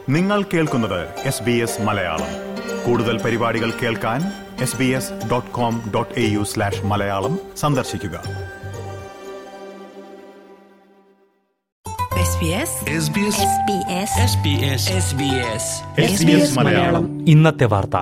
നിങ്ങൾ കേൾക്കുന്നത് S B S Malayalam കൂടുതൽ പരിപാടികൾ കേൾക്കാൻ S B S dot com dot A U slash Malayalam സന്ദർശിക്കുക SBS SBS SBS SBS SBS SBS Malayalam ഇന്നത്തെ വാർത്ത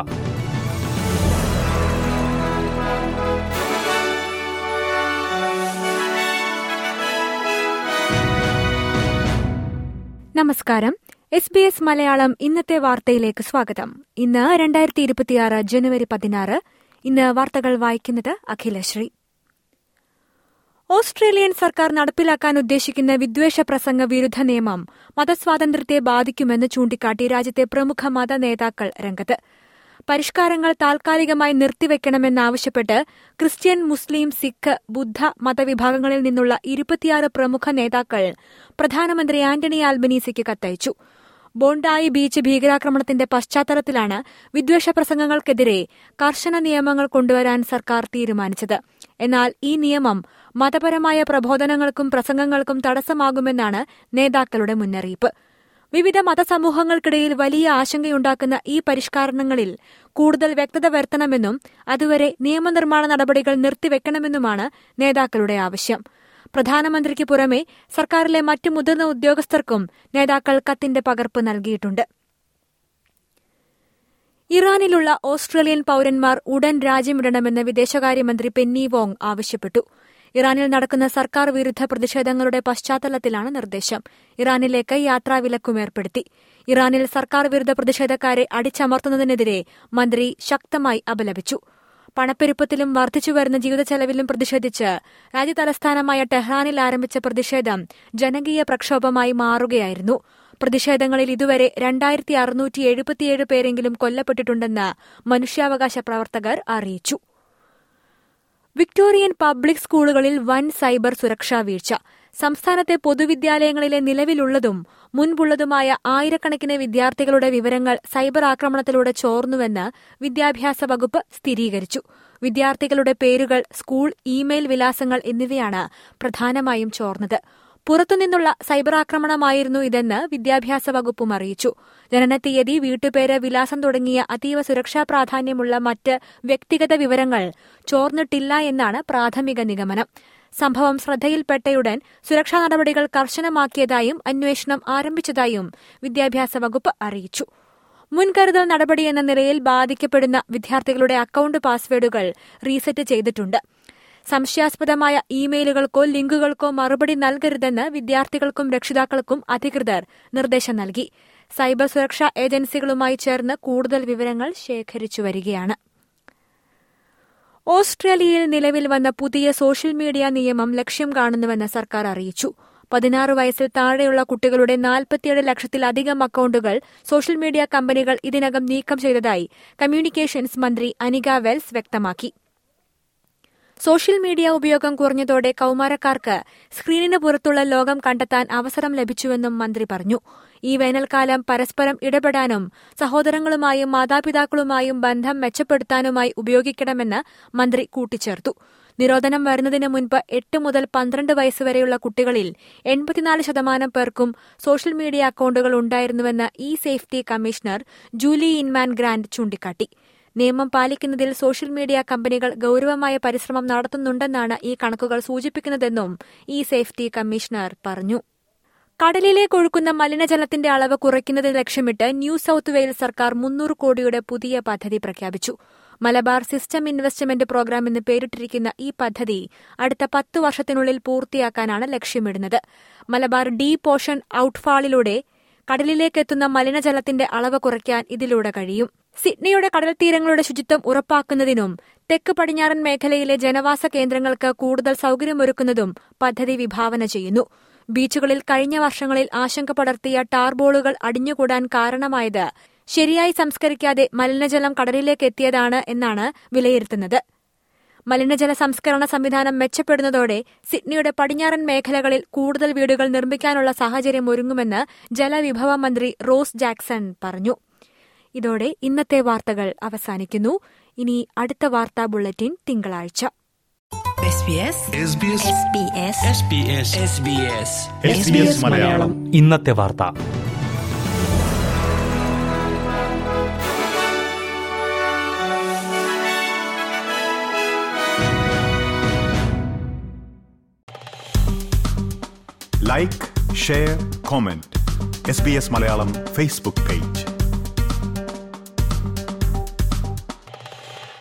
നമസ്കാരം എസ് ബി എസ് മലയാളം ഇന്നത്തെ വാർത്തയിലേക്ക് സ്വാഗതം ഇന്ന് രണ്ടായിരത്തി ഇരുപത്തിയാറ് ജനുവരി പതിനാറ് ഇന്ന് വാർത്തകൾ വായിക്കുന്നത് അഖിലശ്രീ ഓസ്ട്രേലിയൻ സർക്കാർ നടപ്പിലാക്കാൻ ഉദ്ദേശിക്കുന്ന വിദ്വേഷ പ്രസംഗ വിരുദ്ധ നിയമം മതസ്വാതന്ത്ര്യത്തെ ബാധിക്കുമെന്ന് ചൂണ്ടിക്കാട്ടി രാജ്യത്തെ പ്രമുഖ മത നേതാക്കൾ രംഗത്ത് പരിഷ്കാരങ്ങൾ താൽക്കാലികമായി നിർത്തിവെക്കണമെന്നാവശ്യപ്പെട്ട് ക്രിസ്ത്യൻ മുസ്ലിം സിഖ് ബുദ്ധ മതവിഭാഗങ്ങളിൽ നിന്നുള്ള ഇരുപത്തിയാറ് പ്രമുഖ നേതാക്കൾ പ്രധാനമന്ത്രി ആന്റണി ആൽബനീസിക്ക് കത്തയച്ചു ബോണ്ടായി ബീച്ച് ഭീകരാക്രമണത്തിന്റെ പശ്ചാത്തലത്തിലാണ് വിദ്വേഷ പ്രസംഗങ്ങൾക്കെതിരെ കർശന നിയമങ്ങൾ കൊണ്ടുവരാൻ സർക്കാർ തീരുമാനിച്ചത് എന്നാൽ ഈ നിയമം മതപരമായ പ്രബോധനങ്ങൾക്കും പ്രസംഗങ്ങൾക്കും തടസ്സമാകുമെന്നാണ് നേതാക്കളുടെ മുന്നറിയിപ്പ് വിവിധ മതസമൂഹങ്ങൾക്കിടയിൽ വലിയ ആശങ്കയുണ്ടാക്കുന്ന ഈ പരിഷ്കരണങ്ങളിൽ കൂടുതൽ വ്യക്തത വരുത്തണമെന്നും അതുവരെ നിയമനിർമ്മാണ നടപടികൾ നിർത്തിവെക്കണമെന്നുമാണ് നേതാക്കളുടെ ആവശ്യം പ്രധാനമന്ത്രിക്ക് പുറമെ സർക്കാരിലെ മറ്റു മുതിർന്ന ഉദ്യോഗസ്ഥർക്കും നേതാക്കൾ കത്തിന്റെ പകർപ്പ് നൽകിയിട്ടുണ്ട് ഇറാനിലുള്ള ഓസ്ട്രേലിയൻ പൌരന്മാർ ഉടൻ രാജ്യമിടണമെന്ന് വിദേശകാര്യമന്ത്രി പെന്നി വോങ് ആവശ്യപ്പെട്ടു ഇറാനിൽ നടക്കുന്ന സർക്കാർ വിരുദ്ധ പ്രതിഷേധങ്ങളുടെ പശ്ചാത്തലത്തിലാണ് നിർദ്ദേശം ഇറാനിലേക്ക് യാത്രാവിലക്കും ഏർപ്പെടുത്തി ഇറാനിൽ സർക്കാർ വിരുദ്ധ പ്രതിഷേധക്കാരെ അടിച്ചമർത്തുന്നതിനെതിരെ മന്ത്രി ശക്തമായി അപലപിച്ചു പണപ്പെരുപ്പത്തിലും വർദ്ധിച്ചുവരുന്ന ജീവിതച്ചെലവിലും പ്രതിഷേധിച്ച് രാജ്യതലസ്ഥാനമായ ടെഹ്റാനിൽ ആരംഭിച്ച പ്രതിഷേധം ജനകീയ പ്രക്ഷോഭമായി മാറുകയായിരുന്നു പ്രതിഷേധങ്ങളിൽ ഇതുവരെ രണ്ടായിരത്തി അറുന്നൂറ്റി എഴുപത്തിയേഴ് പേരെങ്കിലും കൊല്ലപ്പെട്ടിട്ടുണ്ടെന്ന് മനുഷ്യാവകാശ പ്രവർത്തകർ അറിയിച്ചു വിക്ടോറിയൻ പബ്ലിക് സ്കൂളുകളിൽ വൻ സൈബർ സുരക്ഷാ വീഴ്ച സംസ്ഥാനത്തെ പൊതുവിദ്യാലയങ്ങളിലെ നിലവിലുള്ളതും മുൻപുള്ളതുമായ ആയിരക്കണക്കിന് വിദ്യാർത്ഥികളുടെ വിവരങ്ങൾ സൈബർ ആക്രമണത്തിലൂടെ ചോർന്നുവെന്ന് വിദ്യാഭ്യാസ വകുപ്പ് സ്ഥിരീകരിച്ചു വിദ്യാർത്ഥികളുടെ പേരുകൾ സ്കൂൾ ഇമെയിൽ വിലാസങ്ങൾ എന്നിവയാണ് പ്രധാനമായും ചോർന്നത് പുറത്തുനിന്നുള്ള സൈബർ ആക്രമണമായിരുന്നു ഇതെന്ന് വിദ്യാഭ്യാസ വകുപ്പും അറിയിച്ചു ജനനത്തീയതി വീട്ടുപേര് വിലാസം തുടങ്ങിയ അതീവ സുരക്ഷാ പ്രാധാന്യമുള്ള മറ്റ് വ്യക്തിഗത വിവരങ്ങൾ ചോർന്നിട്ടില്ല എന്നാണ് പ്രാഥമിക നിഗമനം സംഭവം ശ്രദ്ധയിൽപ്പെട്ടയുടൻ സുരക്ഷാ നടപടികൾ കർശനമാക്കിയതായും അന്വേഷണം ആരംഭിച്ചതായും വിദ്യാഭ്യാസ വകുപ്പ് അറിയിച്ചു മുൻകരുതൽ നടപടിയെന്ന നിലയിൽ ബാധിക്കപ്പെടുന്ന വിദ്യാർത്ഥികളുടെ അക്കൌണ്ട് പാസ്വേഡുകൾ റീസെറ്റ് ചെയ്തിട്ടുണ്ട് സംശയാസ്പദമായ ഇമെയിലുകൾക്കോ ലിങ്കുകൾക്കോ മറുപടി നൽകരുതെന്ന് വിദ്യാർത്ഥികൾക്കും രക്ഷിതാക്കൾക്കും അധികൃതർ നിർദ്ദേശം നൽകി സൈബർ സുരക്ഷാ ഏജൻസികളുമായി ചേർന്ന് കൂടുതൽ വിവരങ്ങൾ ശേഖരിച്ചു വരികയാണ് ഓസ്ട്രേലിയയിൽ നിലവിൽ വന്ന പുതിയ സോഷ്യൽ മീഡിയ നിയമം ലക്ഷ്യം കാണുന്നുവെന്ന് സർക്കാർ അറിയിച്ചു പതിനാറ് വയസ്സിൽ താഴെയുള്ള കുട്ടികളുടെ നാൽപ്പത്തിയേഴ് ലക്ഷത്തിലധികം അക്കൌണ്ടുകൾ സോഷ്യൽ മീഡിയ കമ്പനികൾ ഇതിനകം നീക്കം ചെയ്തതായി കമ്മ്യൂണിക്കേഷൻസ് മന്ത്രി അനിക വെൽസ് വ്യക്തമാക്കി സോഷ്യൽ മീഡിയ ഉപയോഗം കുറഞ്ഞതോടെ കൌമാരക്കാർക്ക് സ്ക്രീനിന് പുറത്തുള്ള ലോകം കണ്ടെത്താൻ അവസരം ലഭിച്ചുവെന്നും മന്ത്രി പറഞ്ഞു ഈ വേനൽക്കാലം പരസ്പരം ഇടപെടാനും സഹോദരങ്ങളുമായും മാതാപിതാക്കളുമായും ബന്ധം മെച്ചപ്പെടുത്താനുമായി ഉപയോഗിക്കണമെന്ന് മന്ത്രി കൂട്ടിച്ചേർത്തു നിരോധനം വരുന്നതിന് മുൻപ് എട്ട് മുതൽ പന്ത്രണ്ട് വയസ്സുവരെയുള്ള കുട്ടികളിൽ എൺപത്തിനാല് ശതമാനം പേർക്കും സോഷ്യൽ മീഡിയ അക്കൌണ്ടുകൾ ഉണ്ടായിരുന്നുവെന്ന് e safety commissioner Julie Inman Grant ചൂണ്ടിക്കാട്ടി നിയമം പാലിക്കുന്നതിൽ സോഷ്യൽ മീഡിയ കമ്പനികൾ ഗൌരവമായ പരിശ്രമം നടത്തുന്നുണ്ടെന്നാണ് ഈ കണക്കുകൾ സൂചിപ്പിക്കുന്നതെന്നും ഇ സേഫ്റ്റി കമ്മീഷണർ പറഞ്ഞു കടലിലേക്ക് ഒഴുക്കുന്ന മലിനജലത്തിന്റെ അളവ് കുറയ്ക്കുന്നത് ലക്ഷ്യമിട്ട് ന്യൂ സൌത്ത് വെയിൽസ് സർക്കാർ മുന്നൂറ് കോടിയുടെ പുതിയ പദ്ധതി പ്രഖ്യാപിച്ചു മലബാർ സിസ്റ്റം ഇൻവെസ്റ്റ്മെന്റ് പ്രോഗ്രാം എന്ന് പേരിട്ടിരിക്കുന്ന ഈ പദ്ധതി അടുത്ത പത്ത് വർഷത്തിനുള്ളിൽ പൂർത്തിയാക്കാനാണ് ലക്ഷ്യമിടുന്നത് മലബാർ ഡീപ് ഓഷൻ ഔട്ട്ഫാളിലൂടെ കടലിലേക്കെത്തുന്ന മലിനജലത്തിന്റെ അളവ് കുറയ്ക്കാൻ ഇതിലൂടെ കഴിയും സിഡ്നിയുടെ കടൽ തീരങ്ങളുടെ ശുചിത്വം ഉറപ്പാക്കുന്നതിനും തെക്ക് പടിഞ്ഞാറൻ മേഖലയിലെ ജനവാസ കേന്ദ്രങ്ങൾക്ക് കൂടുതൽ സൌകര്യമൊരുക്കുന്നതും പദ്ധതി വിഭാവന ചെയ്യുന്നു ബീച്ചുകളിൽ കഴിഞ്ഞ വർഷങ്ങളിൽ ആശങ്ക പടർത്തിയ ടാർബോളുകൾ അടിഞ്ഞുകൂടാൻ കാരണമായത് ശരിയായി സംസ്കരിക്കാതെ മലിനജലം കടലിലേക്ക് എത്തിയതാണ് എന്നാണ് വിലയിരുത്തുന്നത് മലിനജല സംസ്കരണ സംവിധാനം മെച്ചപ്പെടുന്നതോടെ സിഡ്നിയുടെ പടിഞ്ഞാറൻ മേഖലകളിൽ കൂടുതൽ വീടുകൾ നിർമ്മിക്കാനുള്ള സാഹചര്യം ഒരുങ്ങുമെന്ന് ജലവിഭവ മന്ത്രി റോസ് ജാക്സൺ പറഞ്ഞു ഇതോടെ ഇന്നത്തെ വാർത്തകൾ അവസാനിക്കുന്നു ഇനി അടുത്ത വാർത്താ ബുള്ളറ്റിൻ തിങ്കളാഴ്ച SBS SBS SBS SBS SBS SBS Malayalam ഇന്നത്തെ വാർത്ത like share comment S B S Malayalam Facebook page